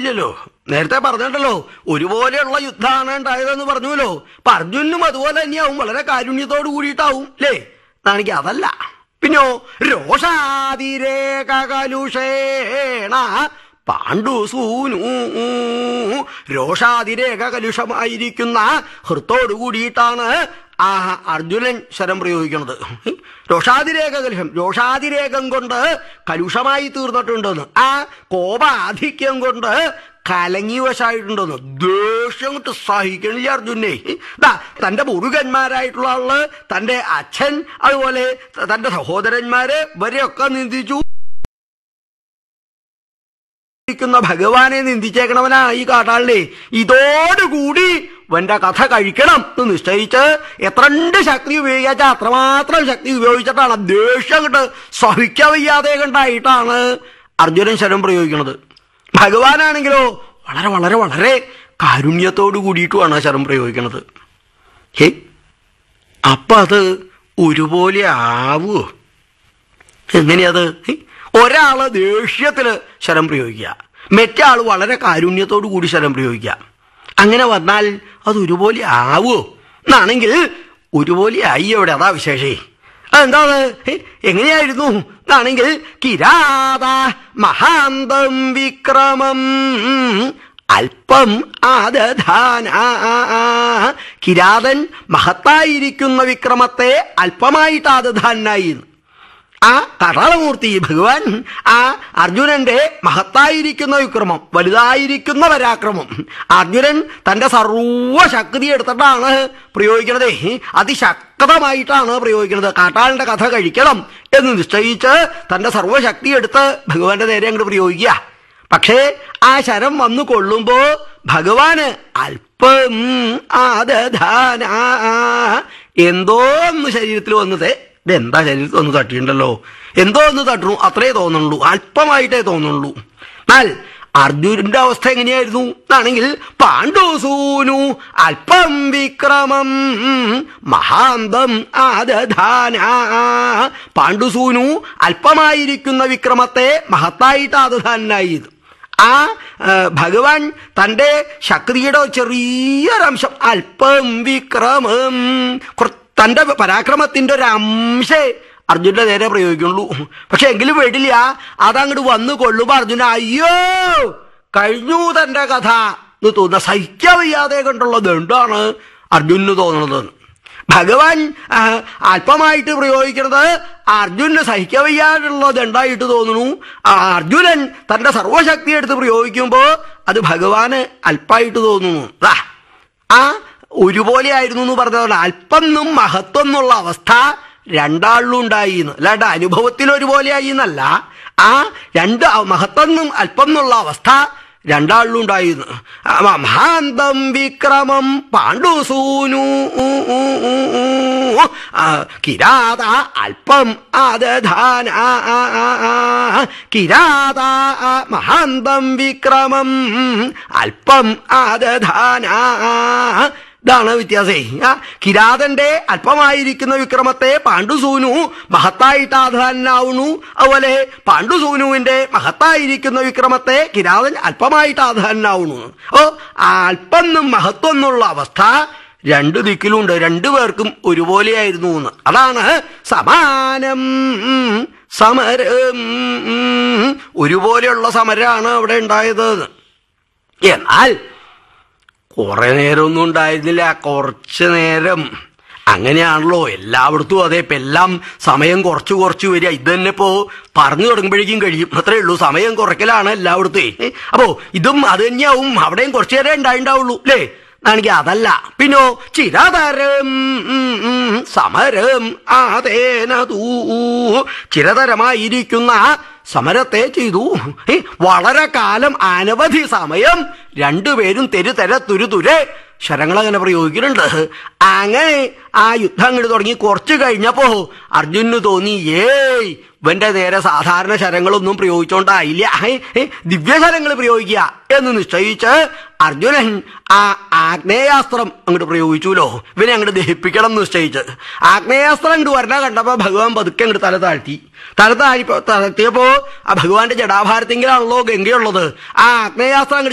ആയില്ലല്ലോ നേരത്തെ പറഞ്ഞിട്ടല്ലോ ഒരുപോലെയുള്ള യുദ്ധമാണ് ഉണ്ടായതെന്ന് പറഞ്ഞുല്ലോ അപ്പൊ അർജുനും അതുപോലെ തന്നെയാവും വളരെ കാരുണ്യത്തോട് കൂടിയിട്ടാവും അല്ലേ നാണെങ്കിൽ അതല്ല പിന്നോ രോഷാതിരേക കലുഷേണ പാണ്ഡുസൂനു രോഷാതിരേക കലുഷമായിരിക്കുന്ന ഹൃത്തോട് കൂടിയിട്ടാണ് ആ അർജുനൻ ശരം പ്രയോഗിക്കുന്നത് രോഷാതിരേക കലുഷം രോഷാതിരേകം കൊണ്ട് കലുഷമായി തീർന്നിട്ടുണ്ടെന്ന് ആ കോപാധിക്യം കൊണ്ട് കലങ്ങി വശായിട്ടുണ്ടെന്ന് ദേഷ്യം കൊണ്ട് സഹിക്കണില്ല അർജുനെ ദാ തന്റെ മുരുകന്മാരായിട്ടുള്ള ആള് തന്റെ അച്ഛൻ അതുപോലെ തന്റെ സഹോദരന്മാര് ഇവരെയൊക്കെ നിന്ദിച്ചു ിക്കുന്ന ഭഗവാനെ നിന്ദിച്ചേക്കണവനാ ഈ കാട്ടാളിനെ ഇതോടുകൂടി വന്റെ കഥ കഴിക്കണം എന്ന് നിശ്ചയിച്ച് എത്രണ്ട് ശക്തി ഉപയോഗിച്ചാൽ അത്രമാത്രം ശക്തി ഉപയോഗിച്ചിട്ടാണ് ദേഷ്യം കണ്ട് സഹിക്കാൻ വയ്യാതെ കണ്ടായിട്ടാണ് അർജുനൻ ശരം പ്രയോഗിക്കുന്നത് ഭഗവാനാണെങ്കിലോ വളരെ വളരെ വളരെ കാരുണ്യത്തോടു കൂടിയിട്ടുമാണ് ശരം പ്രയോഗിക്കുന്നത് ഹേ അപ്പൊ അത് ഒരുപോലെ ആവുമോ എങ്ങനെയത് ഒരാള് ദേഷ്യത്തില് ശരം പ്രയോഗിക്കുക മറ്റേ ആള് വളരെ കാരുണ്യത്തോടു കൂടി ശരം പ്രയോഗിക്കുക അങ്ങനെ വന്നാൽ അത് ഒരുപോലെ ആവുമോ എന്നാണെങ്കിൽ ഒരുപോലെ ആയി അവിടെ അതാ വിശേഷേ അതെന്താണ് ഹേ, എങ്ങനെയായിരുന്നു എന്നാണെങ്കിൽ കിരാത മഹാന്തം വിക്രമം അല്പം ആദധാന കിരാതൻ മഹത്തായിരിക്കുന്ന വിക്രമത്തെ അല്പമായിട്ട് ആദധാനായി ആ കടാളമൂർത്തി ഭഗവാൻ ആ അർജുനന്റെ മഹത്തായിരിക്കുന്ന വിക്രമം വലുതായിരിക്കുന്ന പരാക്രമം അർജുനൻ തന്റെ സർവശക്തി എടുത്തിട്ടാണ് പ്രയോഗിക്കുന്നത് അതിശക്തമായിട്ടാണ് പ്രയോഗിക്കുന്നത് കാട്ടാളിന്റെ കഥ കഴിക്കണം എന്ന് നിശ്ചയിച്ച് തന്റെ സർവശക്തി എടുത്ത് ഭഗവാന്റെ നേരെ അങ്ങോട്ട് പ്രയോഗിക്കുക പക്ഷേ ആ ശരം വന്നു കൊള്ളുമ്പോ ഭഗവാന് അല്പം ആദധാന എന്തോ ഒന്ന് ശരീരത്തിൽ വന്നത് ഇതെന്താ ശരീരത്തിൽ ഒന്ന് തട്ടിയിട്ടുണ്ടല്ലോ എന്തോ ഒന്ന് തട്ടണു അത്രേ തോന്നുള്ളൂ അല്പമായിട്ടേ തോന്നുള്ളൂ എന്നാൽ അർജുനന്റെ അവസ്ഥ എങ്ങനെയായിരുന്നു എന്നാണെങ്കിൽ പാണ്ഡുസൂനു അല്പം വിക്രമം മഹാന്തം ആദധാന പാണ്ഡുസൂനു അല്പമായിരിക്കുന്ന വിക്രമത്തെ മഹത്തായിട്ട് ആദധാനായി ആ ആ, ഭഗവാൻ തന്റെ ശക്തിയുടെ ചെറിയൊരംശം അല്പം വിക്രമം കുറ- തന്റെ പരാക്രമത്തിന്റെ ഒരു അംശേ അർജുന്റെ നേരെ പ്രയോഗിക്കുള്ളൂ പക്ഷെ എങ്കിലും വേണ്ടില്ല അതങ്ങോട്ട് വന്നു കൊള്ളുമ്പോ അർജുന അയ്യോ കഴിഞ്ഞു തന്റെ കഥ എന്ന് തോന്നുന്ന സഹിക്കാൻ വയ്യാതെ കണ്ടുള്ളത് എന്താണ് അർജുനന് തോന്നുന്നത് ഭഗവാൻ ആ, അല്പമായിട്ട് പ്രയോഗിക്കുന്നത് അർജുനന് സഹിക്കാൻ വയ്യാതുള്ളത് ഉണ്ടായിട്ട് തോന്നുന്നു ആ അർജുനൻ തന്റെ സർവശക്തി എടുത്ത് പ്രയോഗിക്കുമ്പോ അത് ഭഗവാന് അല്പമായിട്ട് തോന്നുന്നു ദാ, ആ ഒരുപോലെ ആയിരുന്നു എന്ന് പറഞ്ഞതുകൊണ്ട് അല്പം എന്നും മഹത്വം എന്നുള്ള അവസ്ഥ രണ്ടാളിലും ഉണ്ടായി എന്ന് അല്ലാണ്ട് അനുഭവത്തിൽ ഒരുപോലെ ആയി എന്നല്ല ആ രണ്ട് മഹത്വം എന്നും അല്പം എന്നുള്ള അവസ്ഥ രണ്ടാളിലും ഉണ്ടായിരുന്നു മഹാന്തം വിക്രമം പാണ്ഡുസൂനു ആ, കിരാത അല്പം ആദധാന കിരാത മഹാന്തം വിക്രമം അല്പം ആദധാന ഇതാണ് വ്യത്യാസേ ആ, കിരാതന്റെ അല്പമായിരിക്കുന്ന വിക്രമത്തെ പാണ്ഡുസൂനു മഹത്തായിട്ട് ആധാനാവുന്നു അതുപോലെ പാണ്ഡുസൂനുവിന്റെ മഹത്തായിരിക്കുന്ന വിക്രമത്തെ കിരാതൻ അല്പമായിട്ട് ആധാനാവുന്നു ഓ ആ അല്പം എന്നും മഹത്വം എന്നുള്ള അവസ്ഥ രണ്ടു ദിക്കിലുണ്ട് രണ്ടു പേർക്കും ഒരുപോലെയായിരുന്നു എന്ന് അതാണ് സമാനം സമരം ഒരുപോലെയുള്ള സമരമാണ് അവിടെ ഉണ്ടായത് എന്നാൽ കുറെ നേരമൊന്നും ഉണ്ടായിരുന്നില്ല കുറച്ച് നേരം അങ്ങനെയാണല്ലോ എല്ലായിടത്തും അതെ ഇപ്പൊ എല്ലാം സമയം കുറച്ച് കുറച്ച് വരിക ഇത് തന്നെ ഇപ്പോ പറഞ്ഞു തുടങ്ങുമ്പോഴേക്കും കഴിയും അത്രേ ഉള്ളൂ സമയം കുറയ്ക്കലാണ് എല്ലായിടത്തും അപ്പോ ഇതും അത് തന്നെയാവും അവിടെയും കുറച്ചു നേരം ഉണ്ടായിണ്ടാവുള്ളൂ അല്ലേ ആണെങ്കിൽ അതല്ല പിന്നോ ചിരതരം സമരം ആതേനതൂ ചിരതരമായിരിക്കുന്ന സമരത്തെ ചെയ്തു ഏ, വളരെ കാലം അനവധി സമയം രണ്ടുപേരും തെരുതെര തുരുതുരെ ശരങ്ങളങ്ങനെ പ്രയോഗിക്കുന്നുണ്ട് അങ്ങനെ ആ യുദ്ധം അങ്ങോട്ട് തുടങ്ങി കുറച്ച് കഴിഞ്ഞപ്പോ അർജുനന് തോന്നി ഏയ് ഇവന്റെ നേരെ സാധാരണ ശരങ്ങളൊന്നും പ്രയോഗിച്ചോണ്ടായില്ല ഏ, ഏ, ദിവ്യശരങ്ങൾ പ്രയോഗിക്കുക എന്ന് നിശ്ചയിച്ച് അർജുനൻ ആ ആഗ്നേയാസ്ത്രം അങ്ങോട്ട് പ്രയോഗിച്ചുല്ലോ ഇവനെ അങ്ങോട്ട് ദഹിപ്പിക്കണം എന്ന് നിശ്ചയിച്ച് ആഗ്നേയാസ്ത്രം അങ്ങോട്ട് വരണ കണ്ടപ്പോ ഭഗവാൻ പതുക്കെ അങ്ങോട്ട് തല താഴ്ത്തി തല താഴ്ത്തി താഴ്ത്തിയപ്പോ ആ ഭഗവാന്റെ ജടാഭാരത്തെങ്കിലാണല്ലോ ഗംഗയുള്ളത് ആ ആഗ്നേയാസ്ത്രം അങ്ങോട്ട്